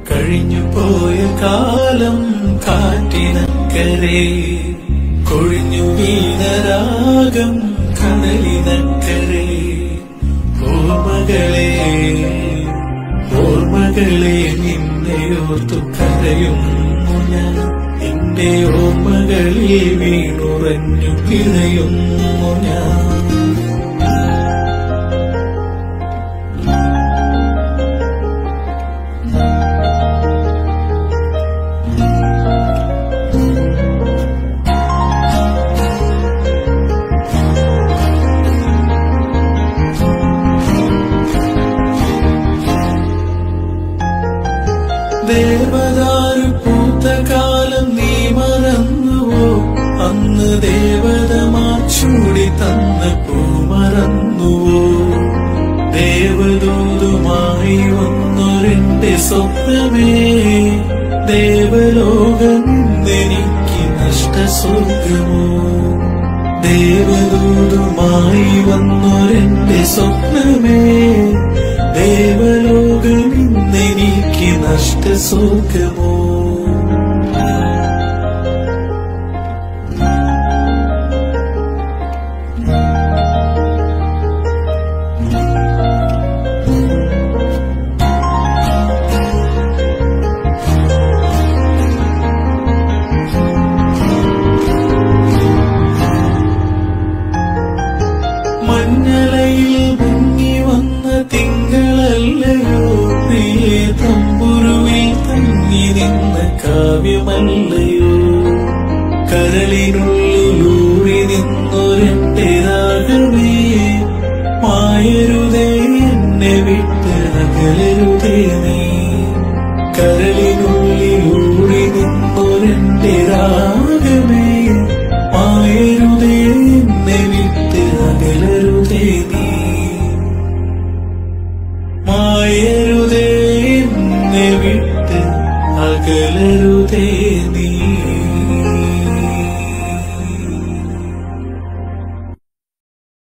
കഴിഞ്ഞു പോയ കാലം കാറ്റിനക്കരെ കൊഴിഞ്ഞു വീണരാഗം കടലിനക്കരെ ഓർമ്മകളെ ഓർമ്മകളെ നിന്നെയോർത്തു കരയുന്നു ഞാൻ നിന്റെ ഓർമ്മകളിൽ വീണുറഞ്ഞു പിഴയുന്നു ഞാൻ ദേവദാരു പൂത്ത കാലം നീ മറന്നുവോ അന്ന് ദേവതമാർ ചൂടി തന്ന പൂ മറന്നുവോ ദേവദൂതുമായി വന്നൊരെന്റെ സ്വപ്നമേ ദേവലോകം ഇന്നെനിക്ക് നഷ്ടസ്വർഗമോ ദേവദൂതുമായി വന്നൊരെന്റെ സ്വപ്നമേ ദേവലോകം ഇന്നെനിക്ക് നഷ്ടസ്വർഗമോ മഞ്ഞളയിൽ മുങ്ങി വന്ന തിങ്കളല്ലയോ പ്രിയേ തമ്പുരുവിൽ തങ്ങി നിന്ന കാവ്യമല്ലയോ കരളിനുള്ളിലൂറി നിന്നൊരെന്റെ രാഗമേ മായരുതേ എന്നെ വിട്ട് അകലരുതേ നീ കരളിനുള്ളിലൂറി നിന്നൊരെന്റെ രാഗമേ മായരുതേ എന്നെ വിട്ട് അകലരുതേ നീ മായരുതേ എന്നെ വിട്ട് അകലരുതേ നീ